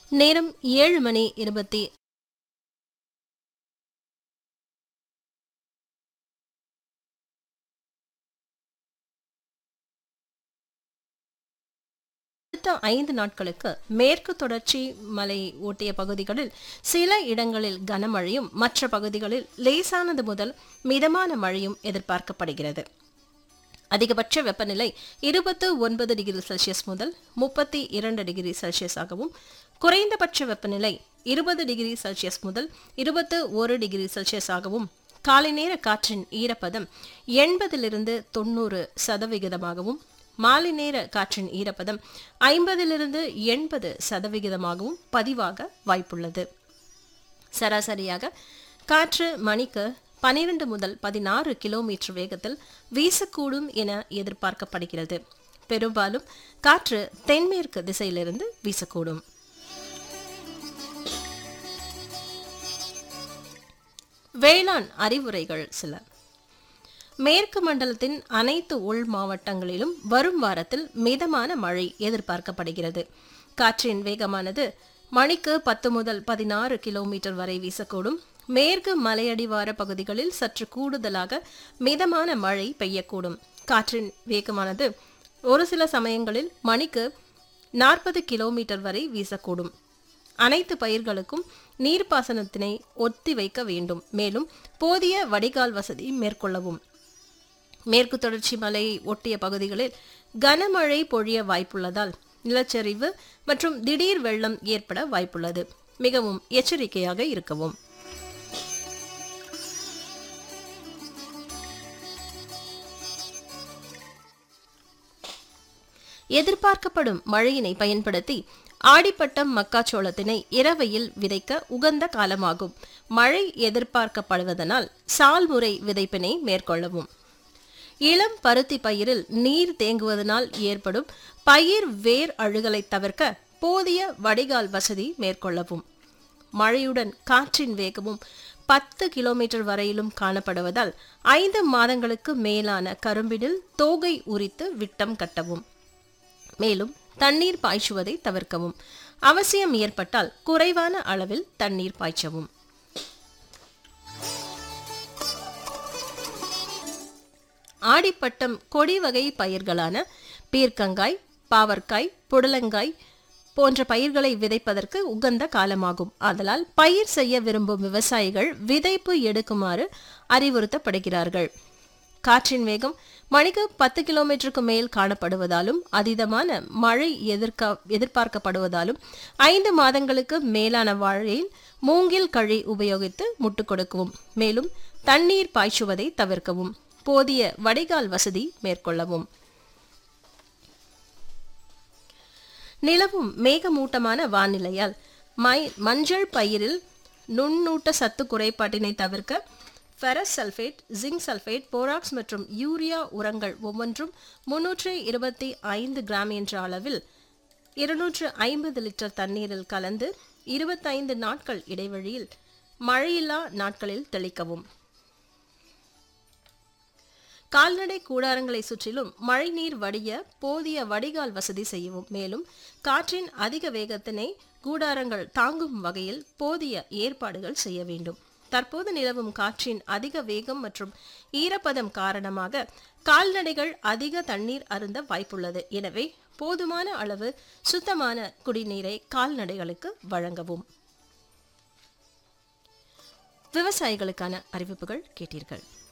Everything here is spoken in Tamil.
நேரம் ஏழு மணி இருபத்தி அடுத்த ஐந்து நாட்களுக்கு மேற்கு தொடர்ச்சி மலை ஒட்டிய பகுதிகளில் சில இடங்களில் கனமழையும் மற்ற பகுதிகளில் லேசானது முதல் மிதமான மழையும் எதிர்பார்க்கப்படுகிறது அதிகபட்ச வெப்பநிலை இருபத்து ஒன்பது டிகிரி செல்சியஸ் முதல் முப்பத்தி இரண்டு டிகிரி செல்சியஸாகவும் குறைந்தபட்ச வெப்பநிலை இருபது டிகிரி செல்சியஸ் முதல் இருபத்து ஒரு டிகிரி செல்சியஸாகவும் காலை நேர காற்றின் ஈரப்பதம் எண்பதிலிருந்து தொண்ணூறு சதவிகிதமாகவும் மாலை நேர காற்றின் ஈரப்பதம் ஐம்பதிலிருந்து எண்பது சதவிகிதமாகவும் பதிவாக வாய்ப்புள்ளது சராசரியாக காற்று மணிக்கு பனிரெண்டு முதல் பதினாறு கிலோமீட்டர் வேகத்தில் வீசக்கூடும் என எதிர்பார்க்கப்படுகிறது பெரும்பாலும் காற்று தென்மேற்கு திசையிலிருந்து வீசக்கூடும் வேளாண் அறிவுரைகள் சில மேற்கு மண்டலத்தின் அனைத்து உள் மாவட்டங்களிலும் வரும் வாரத்தில் மிதமான மழை எதிர்பார்க்கப்படுகிறது காற்றின் வேகமானது மணிக்கு பத்து முதல் பதினாறு கிலோமீட்டர் வரை வீசக்கூடும் மேற்கு மலையடிவார பகுதிகளில் சற்று கூடுதலாக மிதமான மழை பெய்யக்கூடும் காற்றின் வேகமானது ஒரு சில சமயங்களில் மணிக்கு நாற்பது கிலோமீட்டர் வரை வீசக்கூடும் அனைத்து பயிர்களுக்கும் நீர்ப்பாசனத்தினை ஒத்தி வைக்க வேண்டும் மேலும் போதிய வடிகால் வசதி மேற்கொள்ளவும் மேற்கு தொடர்ச்சி மலையை ஒட்டிய பகுதிகளில் கனமழை பொழிய வாய்ப்புள்ளதால் நிலச்சரிவு மற்றும் திடீர் வெள்ளம் ஏற்பட வாய்ப்புள்ளது மிகவும் எச்சரிக்கையாக இருக்கவும் எதிர்பார்க்கப்படும் மழையினை பயன்படுத்தி ஆடிப்பட்டம் மக்காச்சோளத்தினை இரவையில் விதைக்க உகந்த காலமாகும் மழை எதிர்பார்க்கப்படுவதனால் சால்முறை விதைப்பினை மேற்கொள்ளவும் இளம் பருத்தி பயிரில் நீர் தேங்குவதனால் ஏற்படும் பயிர் வேர் அழுகலை தவிர்க்க போதிய வடிகால் வசதி மேற்கொள்ளவும் மழையுடன் காற்றின் வேகமும் பத்து கிலோமீட்டர் வரையிலும் காணப்படுவதால் ஐந்து மாதங்களுக்கு மேலான கரும்பினில் தோகை உரித்து விட்டம் கட்டவும் மேலும் தண்ணீர் பாய்ச்சுவதை தவிர்க்கவும் அவசியம் ஏற்பட்டால் குறைவான அளவில் தண்ணீர் பாய்ச்சவும் ஆடிப்பட்டம் கொடி வகை பயிர்களான பீர்க்கங்காய் பாவற்காய் புடலங்காய் போன்ற பயிர்களை விதைப்பதற்கு உகந்த காலமாகும் ஆதலால் பயிர் செய்ய விரும்பும் விவசாயிகள் விதைப்பு எடுக்குமாறு அறிவுறுத்தப்படுகிறார்கள் காற்றின் வேகம் மணிக்கு பத்து கிலோமீட்டருக்கு மேல் காணப்படுவதாலும் அதீதமான மழை எதிர்க்க எதிர்பார்க்கப்படுவதாலும் ஐந்து மாதங்களுக்கு மேலான வாழையில் மூங்கில் கழி உபயோகித்து முட்டு கொடுக்கவும் மேலும் தண்ணீர் பாய்ச்சுவதை தவிர்க்கவும் போதிய வடிகால் வசதி மேற்கொள்ளவும் நிலவும் மேகமூட்டமான வானிலையால் மை மஞ்சள் பயிரில் நுண்ணூட்ட சத்து குறைபாட்டினை தவிர்க்க ferrous sulphate zinc sulphate borax மற்றும் யூரியா உரங்கள் ஒவ்வொன்றும் முன்னூற்று இருபத்தி ஐந்து கிராம் என்ற அளவில் இருநூற்று ஐம்பது லிட்டர் தண்ணீரில் கலந்து இருபத்தைந்து நாட்கள் இடைவெளியில் மழையில்லா நாட்களில் தெளிக்கவும் கால்நடை கூடாரங்களை சுற்றிலும் மழைநீர் வடிய போதிய வடிகால் வசதி செய்யவும் மேலும் காற்றின் அதிக வேகத்தினை கூடாரங்கள் தாங்கும் வகையில் போதிய ஏற்பாடுகள் செய்ய வேண்டும் தற்போது நிலவும் காற்றின் அதிக வேகம் மற்றும் ஈரப்பதம் காரணமாக கால்நடைகள் அதிக தண்ணீர் அருந்த வாய்ப்புள்ளது எனவே போதுமான அளவு சுத்தமான குடிநீரை கால்நடைகளுக்கு வழங்கவும் விவசாயிகளுக்கான அறிவிப்புகள் கேட்டீர்கள்